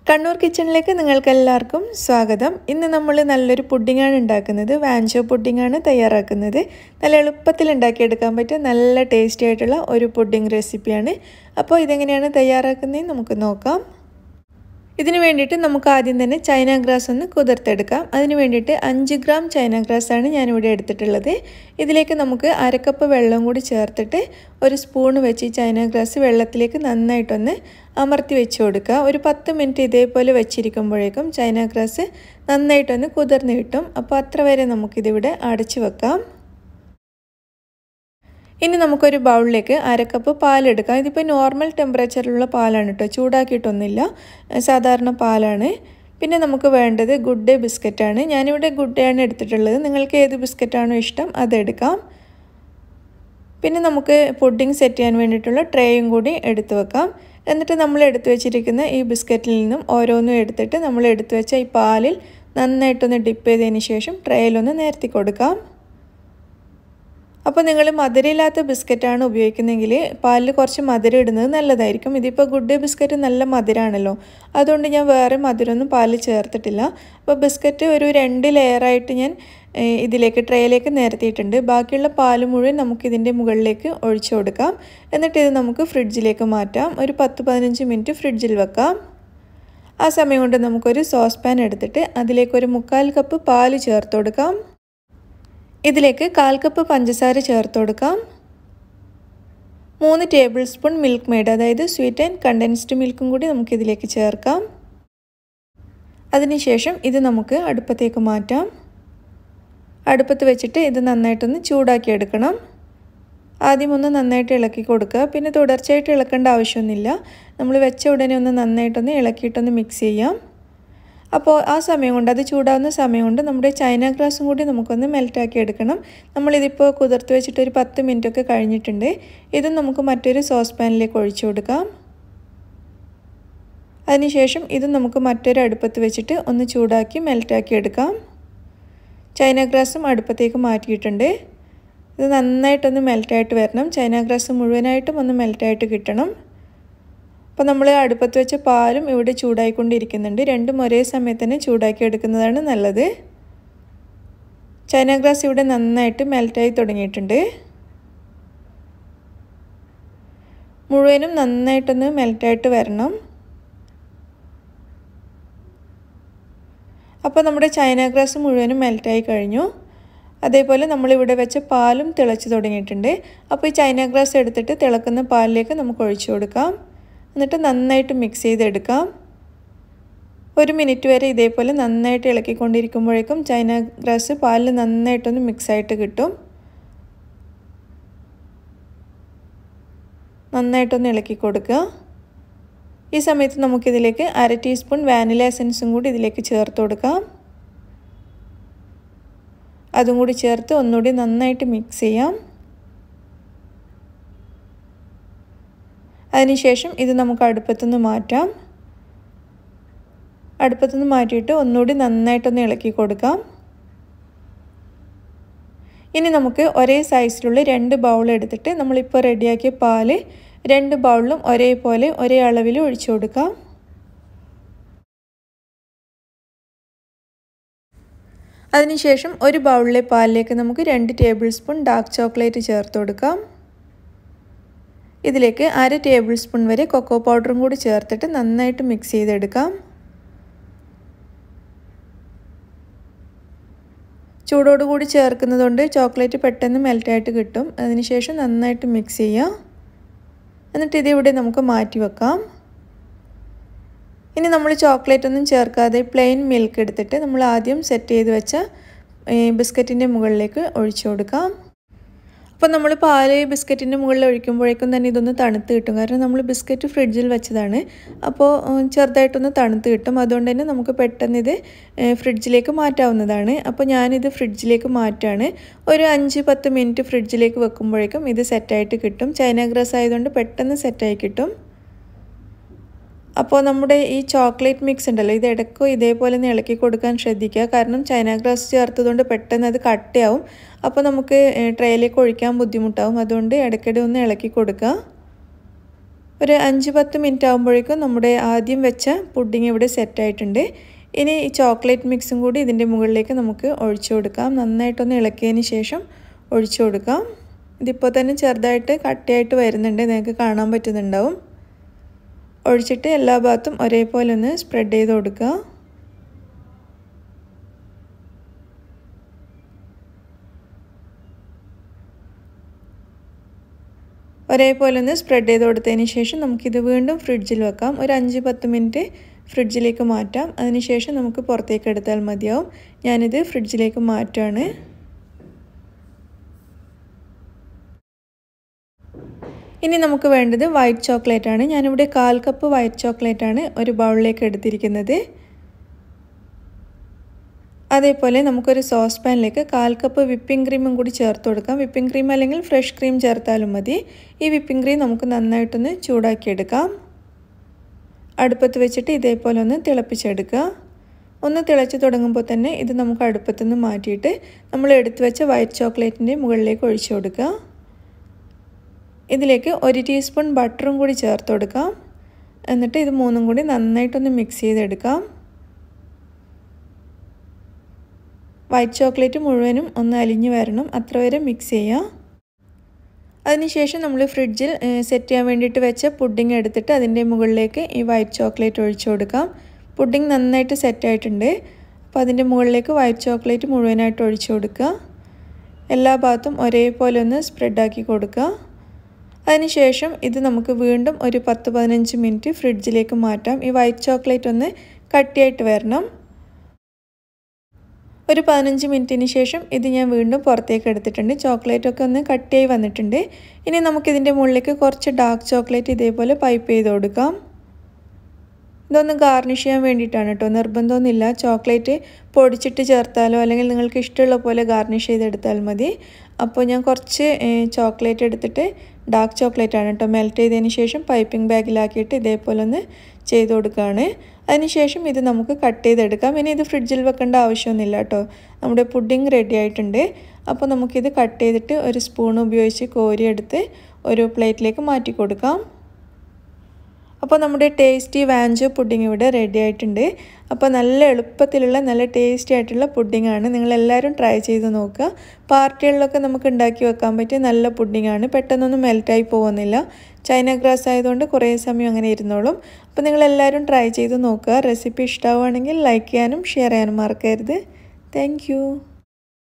കണ്ണൂർ കിച്ചണിലേക്ക് നിങ്ങൾക്ക് എല്ലാവർക്കും സ്വാഗതം ഇന്ന് നമ്മൾ നല്ലൊരു പുഡിങ്ങാണ് ഉണ്ടാക്കുന്നത് വാൻചോ പുഡിങ്ങാണ് തയ്യാറാക്കുന്നത് നല്ല എളുപ്പത്തിൽ ഉണ്ടാക്കിയെടുക്കാൻ പറ്റിയ നല്ല ടേസ്റ്റി ആയിട്ടുള്ള ഒരു പുഡിംഗ് റെസിപ്പിയാണ് അപ്പോൾ ഇതെങ്ങനെയാണ് തയ്യാറാക്കുന്നത് നമുക്ക് നോക്കാം ഇതിന് വേണ്ടിയിട്ട് നമുക്ക് ആദ്യം തന്നെ ചൈന ഗ്രാസ് ഒന്ന് കുതിർത്തെടുക്കാം അതിന് വേണ്ടിയിട്ട് അഞ്ച് ഗ്രാം ചൈന ഗ്രാസ് ആണ് ഞാനിവിടെ എടുത്തിട്ടുള്ളത് ഇതിലേക്ക് നമുക്ക് അരക്കപ്പ് വെള്ളം കൂടി ചേർത്തിട്ട് ഒരു സ്പൂൺ വെച്ച് ഈ ചൈന ഗ്രാസ് വെള്ളത്തിലേക്ക് നന്നായിട്ടൊന്ന് അമർത്തി വെച്ച് കൊടുക്കുക ഒരു പത്ത് മിനിറ്റ് ഇതേപോലെ വെച്ചിരിക്കുമ്പോഴേക്കും ചൈന ഗ്രാസ് നന്നായിട്ടൊന്ന് കുതിർന്ന് കിട്ടും അപ്പോൾ അത്ര വരെ നമുക്കിതിവിടെ അടച്ചു വെക്കാം ഇനി നമുക്കൊരു ബൗളിലേക്ക് അരക്കപ്പ് പാലെടുക്കാം ഇതിപ്പോൾ നോർമൽ ടെമ്പറേച്ചറിലുള്ള പാലാണ് കേട്ടോ ചൂടാക്കിയിട്ടൊന്നുമില്ല സാധാരണ പാലാണ് പിന്നെ നമുക്ക് വേണ്ടത് ഗുഡ് ഡേ ബിസ്ക്കറ്റാണ് ഞാനിവിടെ ഗുഡ് ഡേ ആണ് എടുത്തിട്ടുള്ളത് നിങ്ങൾക്ക് ഏത് ബിസ്ക്കറ്റാണോ ഇഷ്ടം അതെടുക്കാം പിന്നെ നമുക്ക് പുഡിംഗ് സെറ്റ് ചെയ്യാൻ വേണ്ടിയിട്ടുള്ള ട്രേയും കൂടി എടുത്തു വെക്കാം എന്നിട്ട് നമ്മൾ എടുത്തു വെച്ചിരിക്കുന്ന ഈ ബിസ്ക്കറ്റിൽ നിന്നും ഓരോന്നും എടുത്തിട്ട് നമ്മൾ എടുത്തു വെച്ച ഈ പാലിൽ നന്നായിട്ടൊന്ന് ഡിപ്പ് ചെയ്തതിന് ശേഷം ട്രേയിലൊന്ന് നിരത്തി കൊടുക്കാം അപ്പോൾ നിങ്ങൾ മധുരമില്ലാത്ത ബിസ്ക്കറ്റാണ് ഉപയോഗിക്കുന്നതെങ്കിൽ പാലിൽ കുറച്ച് മധുരം ഇടുന്നത് നല്ലതായിരിക്കും ഇതിപ്പോൾ ഗുഡ് ഡേ ബിസ്ക്കറ്റ് നല്ല മധുരമാണല്ലോ അതുകൊണ്ട് ഞാൻ വേറെ മധുരമൊന്നും പാലിൽ ചേർത്തിട്ടില്ല അപ്പോൾ ബിസ്ക്കറ്റ് ഒരു രണ്ട് ലെയറായിട്ട് ഞാൻ ഇതിലേക്ക് ട്രേയിലേക്ക് നിരത്തിയിട്ടുണ്ട് ബാക്കിയുള്ള പാൽ മുഴുവൻ നമുക്കിതിൻ്റെ മുകളിലേക്ക് ഒഴിച്ചു കൊടുക്കാം എന്നിട്ട് ഇത് നമുക്ക് ഫ്രിഡ്ജിലേക്ക് മാറ്റാം ഒരു പത്ത് പതിനഞ്ച് മിനിറ്റ് ഫ്രിഡ്ജിൽ വെക്കാം ആ സമയം കൊണ്ട് നമുക്കൊരു സോസ് പാൻ എടുത്തിട്ട് അതിലേക്ക് ഒരു മുക്കാൽ കപ്പ് പാൽ ചേർത്ത് കൊടുക്കാം ഇതിലേക്ക് കാൽ കപ്പ് പഞ്ചസാര ചേർത്ത് കൊടുക്കാം മൂന്ന് ടേബിൾ സ്പൂൺ മിൽക്ക് മെയ്ഡ് അതായത് സ്വീറ്റ് ആൻഡ് കണ്ടൻസ്ഡ് മിൽക്കും കൂടി നമുക്കിതിലേക്ക് ചേർക്കാം അതിനുശേഷം ഇത് നമുക്ക് അടുപ്പത്തേക്ക് മാറ്റാം അടുപ്പത്ത് വെച്ചിട്ട് ഇത് നന്നായിട്ടൊന്ന് ചൂടാക്കി എടുക്കണം ആദ്യം ഒന്ന് നന്നായിട്ട് ഇളക്കി കൊടുക്കുക പിന്നെ തുടർച്ചയായിട്ട് ഇളക്കേണ്ട ആവശ്യമൊന്നുമില്ല നമ്മൾ വെച്ച ഉടനെ ഒന്ന് നന്നായിട്ടൊന്ന് ഇളക്കിയിട്ടൊന്ന് മിക്സ് ചെയ്യാം അപ്പോൾ ആ സമയം കൊണ്ട് അത് ചൂടാവുന്ന സമയം കൊണ്ട് നമ്മുടെ ചൈന ഗ്രാസും കൂടി നമുക്കൊന്ന് മെൽറ്റാക്കി എടുക്കണം നമ്മളിതിപ്പോൾ കുതിർത്ത് വെച്ചിട്ട് ഒരു പത്ത് മിനിറ്റൊക്കെ കഴിഞ്ഞിട്ടുണ്ട് ഇതും നമുക്ക് മറ്റൊരു സോസ് പാനിലേക്ക് ഒഴിച്ചു കൊടുക്കാം അതിനുശേഷം ഇത് നമുക്ക് മറ്റൊരു അടുപ്പത്ത് വെച്ചിട്ട് ഒന്ന് ചൂടാക്കി മെൽറ്റാക്കി എടുക്കാം ചൈന ഗ്രാസും അടുപ്പത്തേക്ക് മാറ്റിയിട്ടുണ്ട് ഇത് നന്നായിട്ടൊന്ന് മെൽറ്റായിട്ട് വരണം ചൈന ഗ്രാസ് മുഴുവനായിട്ടും ഒന്ന് മെൽറ്റായിട്ട് കിട്ടണം അപ്പോൾ നമ്മൾ അടുപ്പത്ത് വെച്ച പാലും ഇവിടെ ചൂടായിക്കൊണ്ടിരിക്കുന്നുണ്ട് രണ്ടും ഒരേ സമയത്ത് തന്നെ ചൂടാക്കി എടുക്കുന്നതാണ് നല്ലത് ചൈന ഗ്രാസ് ഇവിടെ നന്നായിട്ട് മെൽറ്റായി തുടങ്ങിയിട്ടുണ്ട് മുഴുവനും നന്നായിട്ടൊന്ന് മെൽറ്റായിട്ട് വരണം അപ്പോൾ നമ്മുടെ ചൈന ഗ്രാസ് മുഴുവനും മെൽറ്റായി കഴിഞ്ഞു അതേപോലെ നമ്മളിവിടെ വെച്ച പാലും തിളച്ച് തുടങ്ങിയിട്ടുണ്ട് അപ്പോൾ ഈ ചൈന ഗ്രാസ് എടുത്തിട്ട് തിളക്കുന്ന പാലിലേക്ക് നമുക്ക് ഒഴിച്ചു കൊടുക്കാം എന്നിട്ട് നന്നായിട്ട് മിക്സ് ചെയ്തെടുക്കാം ഒരു മിനിറ്റ് വരെ ഇതേപോലെ നന്നായിട്ട് ഇളക്കിക്കൊണ്ടിരിക്കുമ്പോഴേക്കും ചൈന ഗ്രാസ് പാലിൽ നന്നായിട്ടൊന്ന് മിക്സായിട്ട് കിട്ടും നന്നായിട്ടൊന്ന് ഇളക്കി കൊടുക്കുക ഈ സമയത്ത് നമുക്കിതിലേക്ക് അര ടീസ്പൂൺ വാനില എസൻസും കൂടി ഇതിലേക്ക് ചേർത്ത് കൊടുക്കാം അതും കൂടി ചേർത്ത് ഒന്നുകൂടി നന്നായിട്ട് മിക്സ് ചെയ്യാം അതിനുശേഷം ഇത് നമുക്ക് അടുപ്പത്തുനിന്ന് മാറ്റാം അടുപ്പത്തുനിന്ന് മാറ്റിയിട്ട് ഒന്നുകൂടി നന്നായിട്ടൊന്ന് ഇളക്കി കൊടുക്കാം ഇനി നമുക്ക് ഒരേ സൈസിലുള്ള രണ്ട് ബൗൾ എടുത്തിട്ട് നമ്മളിപ്പോൾ റെഡിയാക്കിയ പാല് രണ്ട് ബൗളിലും ഒരേപോലെ ഒരേ അളവിൽ ഒഴിച്ചു കൊടുക്കാം അതിനുശേഷം ഒരു ബൗളിലെ പാലിലേക്ക് നമുക്ക് രണ്ട് ടേബിൾ സ്പൂൺ ഡാർക്ക് ചോക്ലേറ്റ് ചേർത്ത് കൊടുക്കാം ഇതിലേക്ക് അര ടേബിൾ സ്പൂൺ വരെ കൊക്കോ പൗഡറും കൂടി ചേർത്തിട്ട് നന്നായിട്ട് മിക്സ് ചെയ്തെടുക്കാം ചൂടോടുകൂടി ചേർക്കുന്നതുകൊണ്ട് ചോക്ലേറ്റ് പെട്ടെന്ന് മെൽറ്റായിട്ട് കിട്ടും അതിനുശേഷം നന്നായിട്ട് മിക്സ് ചെയ്യാം എന്നിട്ട് ഇതിവിടെ നമുക്ക് മാറ്റി വെക്കാം ഇനി നമ്മൾ ചോക്ലേറ്റ് ഒന്നും ചേർക്കാതെ പ്ലെയിൻ മിൽക്ക് എടുത്തിട്ട് നമ്മൾ ആദ്യം സെറ്റ് ചെയ്ത് വെച്ച ബിസ്ക്കറ്റിൻ്റെ മുകളിലേക്ക് ഒഴിച്ചു കൊടുക്കാം അപ്പോൾ നമ്മൾ പാല് ബിസ്ക്കറ്റിൻ്റെ മുകളിൽ ഒഴിക്കുമ്പോഴേക്കും തന്നെ ഇതൊന്ന് തണുത്ത് കിട്ടും കാരണം നമ്മൾ ബിസ്ക്കറ്റ് ഫ്രിഡ്ജിൽ വെച്ചതാണ് അപ്പോൾ ചെറുതായിട്ടൊന്ന് തണുത്ത് കിട്ടും അതുകൊണ്ട് തന്നെ നമുക്ക് പെട്ടെന്ന് ഇത് ഫ്രിഡ്ജിലേക്ക് മാറ്റാവുന്നതാണ് അപ്പോൾ ഞാനിത് ഫ്രിഡ്ജിലേക്ക് മാറ്റാണ് ഒരു അഞ്ച് പത്ത് മിനിറ്റ് ഫ്രിഡ്ജിലേക്ക് വെക്കുമ്പോഴേക്കും ഇത് സെറ്റായിട്ട് കിട്ടും ചൈന ഗ്രാസ് ആയതുകൊണ്ട് പെട്ടെന്ന് സെറ്റായി കിട്ടും അപ്പോൾ നമ്മുടെ ഈ ചോക്ലേറ്റ് മിക്സ് ഉണ്ടല്ലോ ഇത് ഇടയ്ക്കോ ഇതേപോലെ ഒന്ന് ഇളക്കി കൊടുക്കാൻ ശ്രദ്ധിക്കുക കാരണം ചൈന ഗ്രാസ് ചേർത്തതുകൊണ്ട് പെട്ടെന്ന് അത് കട്ടയാവും അപ്പോൾ നമുക്ക് ട്രേയിലേക്ക് ഒഴിക്കാൻ ബുദ്ധിമുട്ടാവും അതുകൊണ്ട് ഇടയ്ക്കിടെ ഒന്ന് ഇളക്കി കൊടുക്കുക ഒരു അഞ്ച് പത്ത് മിനിറ്റ് ആകുമ്പോഴേക്കും നമ്മുടെ ആദ്യം വെച്ച പുഡിങ് ഇവിടെ സെറ്റായിട്ടുണ്ട് ഇനി ഈ ചോക്ലേറ്റ് മിക്സും കൂടി ഇതിൻ്റെ മുകളിലേക്ക് നമുക്ക് ഒഴിച്ചു കൊടുക്കാം നന്നായിട്ടൊന്ന് ഇളക്കിയതിന് ശേഷം ഒഴിച്ചു കൊടുക്കാം ഇതിപ്പോൾ തന്നെ ചെറുതായിട്ട് കട്ടിയായിട്ട് വരുന്നുണ്ട് നിങ്ങൾക്ക് കാണാൻ പറ്റുന്നുണ്ടാവും ഒഴിച്ചിട്ട് എല്ലാ ഭാഗത്തും ഒരേപോലെ ഒന്ന് സ്പ്രെഡ് ചെയ്ത് കൊടുക്കുക ഒരേപോലെ ഒന്ന് സ്പ്രെഡ് ചെയ്ത് കൊടുത്തതിന് ശേഷം നമുക്കിത് വീണ്ടും ഫ്രിഡ്ജിൽ വെക്കാം ഒരു അഞ്ച് പത്ത് മിനിറ്റ് ഫ്രിഡ്ജിലേക്ക് മാറ്റാം അതിനുശേഷം നമുക്ക് പുറത്തേക്ക് എടുത്താൽ മതിയാവും ഞാനിത് ഫ്രിഡ്ജിലേക്ക് മാറ്റാണ് ഇനി നമുക്ക് വേണ്ടത് വൈറ്റ് ചോക്ലേറ്റ് ആണ് ഞാനിവിടെ കാൽ കപ്പ് വൈറ്റ് ചോക്ലേറ്റ് ആണ് ഒരു ബൗളിലേക്ക് എടുത്തിരിക്കുന്നത് അതേപോലെ നമുക്കൊരു സോസ് പാനിലേക്ക് കാൽ കപ്പ് വിപ്പിംഗ് ക്രീമും കൂടി ചേർത്ത് കൊടുക്കാം വിപ്പിംഗ് ക്രീം അല്ലെങ്കിൽ ഫ്രഷ് ക്രീം ചേർത്താലും മതി ഈ വിപ്പിംഗ് ക്രീം നമുക്ക് നന്നായിട്ടൊന്ന് ചൂടാക്കിയെടുക്കാം അടുപ്പത്ത് വെച്ചിട്ട് ഇതേപോലെ ഒന്ന് തിളപ്പിച്ചെടുക്കുക ഒന്ന് തിളച്ച് തുടങ്ങുമ്പോൾ തന്നെ ഇത് നമുക്ക് അടുപ്പത്തു നിന്ന് മാറ്റിയിട്ട് നമ്മൾ എടുത്തു വെച്ച വൈറ്റ് ചോക്ലേറ്റിൻ്റെ മുകളിലേക്ക് ഒഴിച്ചു കൊടുക്കുക ഇതിലേക്ക് ഒരു ടീസ്പൂൺ ബട്ടറും കൂടി ചേർത്ത് കൊടുക്കാം എന്നിട്ട് ഇത് മൂന്നും കൂടി നന്നായിട്ടൊന്ന് മിക്സ് ചെയ്തെടുക്കാം വൈറ്റ് ചോക്ലേറ്റ് മുഴുവനും ഒന്ന് അലിഞ്ഞു വരണം അത്ര വരെ മിക്സ് ചെയ്യാം അതിനുശേഷം നമ്മൾ ഫ്രിഡ്ജിൽ സെറ്റ് ചെയ്യാൻ വേണ്ടിയിട്ട് വെച്ച പുഡിംഗ് എടുത്തിട്ട് അതിൻ്റെ മുകളിലേക്ക് ഈ വൈറ്റ് ചോക്ലേറ്റ് ഒഴിച്ചു കൊടുക്കാം പുഡിംഗ് നന്നായിട്ട് സെറ്റായിട്ടുണ്ട് അപ്പോൾ അതിൻ്റെ മുകളിലേക്ക് വൈറ്റ് ചോക്ലേറ്റ് മുഴുവനായിട്ട് ഒഴിച്ചു കൊടുക്കുക എല്ലാ ഭാഗത്തും ഒരേപോലെ ഒന്ന് സ്പ്രെഡാക്കി കൊടുക്കുക അതിനുശേഷം ഇത് നമുക്ക് വീണ്ടും ഒരു പത്ത് പതിനഞ്ച് മിനിറ്റ് ഫ്രിഡ്ജിലേക്ക് മാറ്റാം ഈ വൈറ്റ് ചോക്ലേറ്റ് ഒന്ന് കട്ടിയായിട്ട് വരണം ഒരു പതിനഞ്ച് മിനിറ്റിന് ശേഷം ഇത് ഞാൻ വീണ്ടും പുറത്തേക്ക് എടുത്തിട്ടുണ്ട് ചോക്ലേറ്റൊക്കെ ഒന്ന് കട്ടിയായി വന്നിട്ടുണ്ട് ഇനി നമുക്കിതിൻ്റെ മുകളിലേക്ക് കുറച്ച് ഡാർക്ക് ചോക്ലേറ്റ് ഇതേപോലെ പൈപ്പ് ചെയ്ത് കൊടുക്കാം ഇതൊന്ന് ഗാർണിഷ് ചെയ്യാൻ വേണ്ടിയിട്ടാണ് കേട്ടോ നിർബന്ധമൊന്നുമില്ല ചോക്ലേറ്റ് പൊടിച്ചിട്ട് ചേർത്താലോ അല്ലെങ്കിൽ നിങ്ങൾക്ക് ഇഷ്ടമുള്ള പോലെ ഗാർണിഷ് ചെയ്തെടുത്താൽ മതി അപ്പോൾ ഞാൻ കുറച്ച് ചോക്ലേറ്റ് എടുത്തിട്ട് ഡാർക്ക് ചോക്ലേറ്റ് ആണ് കേട്ടോ മെൽറ്റ് ചെയ്തതിന് ശേഷം പൈപ്പിംഗ് ബാഗിലാക്കിയിട്ട് ഇതേപോലെ ഒന്ന് ചെയ്ത് കൊടുക്കുകയാണ് അതിനുശേഷം ഇത് നമുക്ക് കട്ട് ചെയ്തെടുക്കാം ഇനി ഇത് ഫ്രിഡ്ജിൽ വെക്കേണ്ട ആവശ്യമൊന്നുമില്ല കേട്ടോ നമ്മുടെ പുഡിംഗ് റെഡി ആയിട്ടുണ്ട് അപ്പോൾ നമുക്കിത് കട്ട് ചെയ്തിട്ട് ഒരു സ്പൂൺ ഉപയോഗിച്ച് കോരിയെടുത്ത് ഒരു പ്ലേറ്റിലേക്ക് മാറ്റി കൊടുക്കാം അപ്പോൾ നമ്മുടെ ടേസ്റ്റി വാഞ്ചോ പുഡിംഗ് ഇവിടെ റെഡി ആയിട്ടുണ്ട് അപ്പോൾ നല്ല എളുപ്പത്തിലുള്ള നല്ല ടേസ്റ്റി ആയിട്ടുള്ള പുഡിംഗാണ് നിങ്ങളെല്ലാവരും ട്രൈ ചെയ്ത് നോക്കുക പാർട്ടികളിലൊക്കെ നമുക്ക് ഉണ്ടാക്കി വെക്കാൻ പറ്റിയ നല്ല പുഡിംഗാണ് പെട്ടെന്നൊന്നും മെൽറ്റായി പോകുന്നില്ല ചൈന ഗ്രാസ് ആയതുകൊണ്ട് കുറേ സമയം അങ്ങനെ ഇരുന്നോളും അപ്പോൾ നിങ്ങളെല്ലാവരും ട്രൈ ചെയ്ത് നോക്കുക റെസിപ്പി ഇഷ്ടമാവുകയാണെങ്കിൽ ലൈക്ക് ചെയ്യാനും ഷെയർ ചെയ്യാനും മറക്കരുത് താങ്ക്